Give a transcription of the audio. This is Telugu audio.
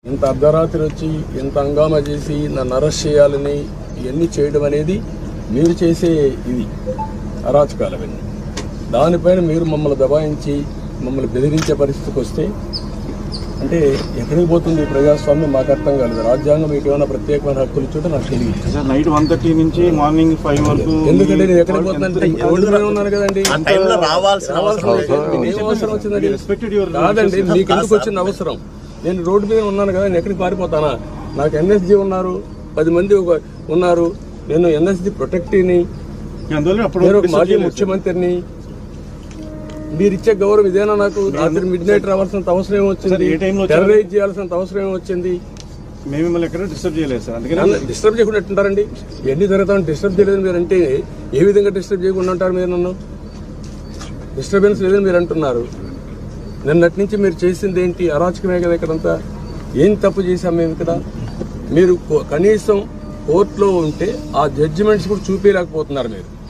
ఇంత అర్ధరాత్రి వచ్చి ఇంత హంగామా చేసి నన్ను అరెస్ట్ చేయాలని ఇవన్నీ చేయడం అనేది మీరు చేసే ఇది అరాచకాలు అవన్నీ దానిపైన మీరు మమ్మల్ని దబాయించి మమ్మల్ని బెదిరించే పరిస్థితికి వస్తే అంటే ఎక్కడికి పోతుంది ఈ ప్రజాస్వామ్యం మాకు అర్థం కాలేదు రాజ్యాంగం మీకు ఏమైనా ప్రత్యేకమైన హక్కులు ఇచ్చుంటే నాకు తెలియదు సార్ నైట్ వన్ థర్టీ నుంచి మార్నింగ్ ఫైవ్ వరకు ఎందుకంటే నేను ఎక్కడికి పోతున్నాను రోడ్డు మీద ఉన్నాను కదండి ఆ టైంలో రావాల్సిన రావాల్సిన అవసరం లేదు. ఏం అవసరం వచ్చిందండి రెస్పెక్టెడ్ యువర్ కాదండి మీకు ఎందుకు వచ్చింది అవసరం నేను రోడ్డు మీద ఉన్నాను కదా నేను ఎక్కడికి పారిపోతానా నాకు ఎన్ఎస్జీ ఉన్నారు పది మంది ఒక- ఉన్నారు నేను ఎన్ఎస్జీ ప్రొటెక్టీని అందువల్ల అప్పుడు నేను ఒక మాజీ ముఖ్యమంత్రిని మీరు ఇచ్చే గౌరవం ఇదేనా నాకు రాత్రి మిడ్ నైట్ రావాల్సినంత అవసరం ఏమొచ్చింది సార్, ఏ టైంలో వచ్చారు? టెర్రరైజ్ చేయాల్సినంత అవసరం ఏమొచ్చింది మేము మిమ్మల్ని ఎక్కడ డిస్టర్బ్ చేయలేదు సార్ అందుకని నన్ను డిస్టర్బ్ చేయకుండా ఎట్టుంటారండి ఎన్ని జరుగుతామని డిస్టర్బ్ చేయలేదు మీరు అంటే ఏ విధంగా డిస్టర్బ్ చేయకుండా ఉంటారు మీరు నన్ను డిస్టర్బెన్స్ లేదని మీరు అంటున్నారు నిన్నటి నుంచి మీరు చేసింది ఏంటి అరాచకమే కదా ఇక్కడంతా ఏం తప్పు చేశాం మేము ఇక్కడ మీరు కో- కనీసం కోర్టులో ఉంటే ఆ జడ్జిమెంట్స్ కూడా చూపించలేకపోతున్నారు మీరు